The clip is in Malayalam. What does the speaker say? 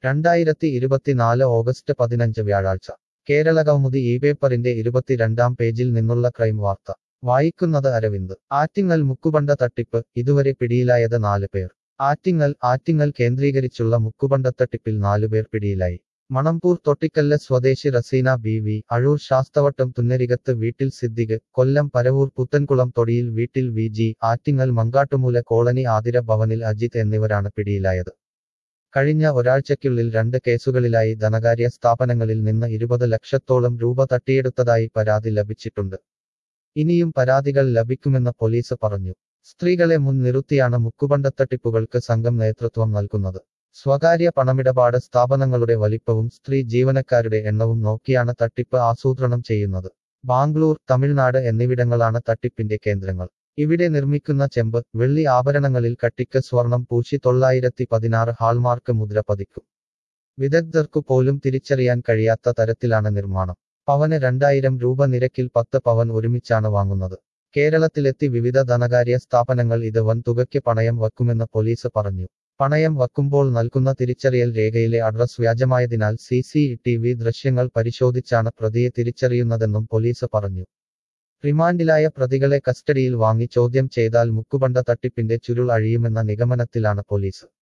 രണ്ടായിരത്തി ഇരുപത്തിനാല് ഓഗസ്റ്റ് പതിനഞ്ച് വ്യാഴാഴ്ച കേരള കൗമുദി ഈ പേപ്പറിന്റെ ഇരുപത്തിരണ്ടാം പേജിൽ നിന്നുള്ള ക്രൈം വാർത്ത വായിക്കുന്നത് അരവിന്ദ് ആറ്റിങ്ങൽ മുക്കുബണ്ട തട്ടിപ്പ് ഇതുവരെ പിടിയിലായത് നാല് പേർ ആറ്റിങ്ങൽ ആറ്റിങ്ങൽ കേന്ദ്രീകരിച്ചുള്ള മുക്കുബണ്ടത്തട്ടിപ്പിൽ നാലുപേർ പിടിയിലായി മണമ്പൂർ തൊട്ടിക്കല്ല് സ്വദേശി റസീന ബി വി അഴൂർ ശാസ്തവട്ടം തുന്നരികത്ത് വീട്ടിൽ സിദ്ദിഖ് കൊല്ലം പരവൂർ പുത്തൻകുളം തൊടിയിൽ വീട്ടിൽ V G Attingal Mankattumoola colony Athira ഭവനിൽ അജിത് എന്നിവരാണ് പിടിയിലായത് കഴിഞ്ഞ ഒരാഴ്ചയ്ക്കുള്ളിൽ രണ്ട് കേസുകളിലായി ധനകാര്യ സ്ഥാപനങ്ങളിൽ നിന്ന് ഇരുപത് ലക്ഷത്തോളം രൂപ തട്ടിയെടുത്തതായി പരാതി ലഭിച്ചിട്ടുണ്ട് ഇനിയും പരാതികൾ ലഭിക്കുമെന്ന് പോലീസ് പറഞ്ഞു സ്ത്രീകളെ മുൻനിർത്തിയാണ് മുക്കുബണ്ടത്തട്ടിപ്പുകൾക്ക് സംഘം നേതൃത്വം നൽകുന്നത് സ്വകാര്യ പണമിടപാട് സ്ഥാപനങ്ങളുടെ വലിപ്പവും സ്ത്രീ ജീവനക്കാരുടെ എണ്ണവും നോക്കിയാണ് തട്ടിപ്പ് ആസൂത്രണം ചെയ്യുന്നത് ബാംഗ്ലൂർ തമിഴ്നാട് എന്നിവിടങ്ങളാണ് തട്ടിപ്പിന്റെ കേന്ദ്രങ്ങൾ ഇവിടെ നിർമ്മിക്കുന്ന ചെമ്പ് വെള്ളി ആഭരണങ്ങളിൽ കട്ടിക്ക് സ്വർണം പൂശി തൊള്ളായിരത്തി പതിനാറ് ഹാൾമാർക്ക് മുദ്ര പതിക്കും വിദഗ്ധർക്കു പോലും തിരിച്ചറിയാൻ കഴിയാത്ത തരത്തിലാണ് നിർമ്മാണം പവന് രണ്ടായിരം രൂപ നിരക്കിൽ പത്ത് പവൻ ഒരുമിച്ചാണ് വാങ്ങുന്നത് കേരളത്തിലെത്തി വിവിധ ധനകാര്യ സ്ഥാപനങ്ങൾ ഇത് വൻ തുകയ്ക്ക് പണയം വയ്ക്കുമെന്ന് പോലീസ് പറഞ്ഞു പണയം വയ്ക്കുമ്പോൾ നൽകുന്ന തിരിച്ചറിയൽ രേഖയിലെ അഡ്രസ് വ്യാജമായതിനാൽ സി സി ടി വി ദൃശ്യങ്ങൾ പരിശോധിച്ചാണ് പ്രതിയെ തിരിച്ചറിയുന്നതെന്നും പോലീസ് പറഞ്ഞു റിമാൻഡിലായ പ്രതികളെ കസ്റ്റഡിയിൽ വാങ്ങി ചോദ്യം ചെയ്താൽ മുക്കുബണ്ട തട്ടിപ്പിന്റെ ചുരുൾ അഴിയുമെന്ന നിഗമനത്തിലാണ് പോലീസ്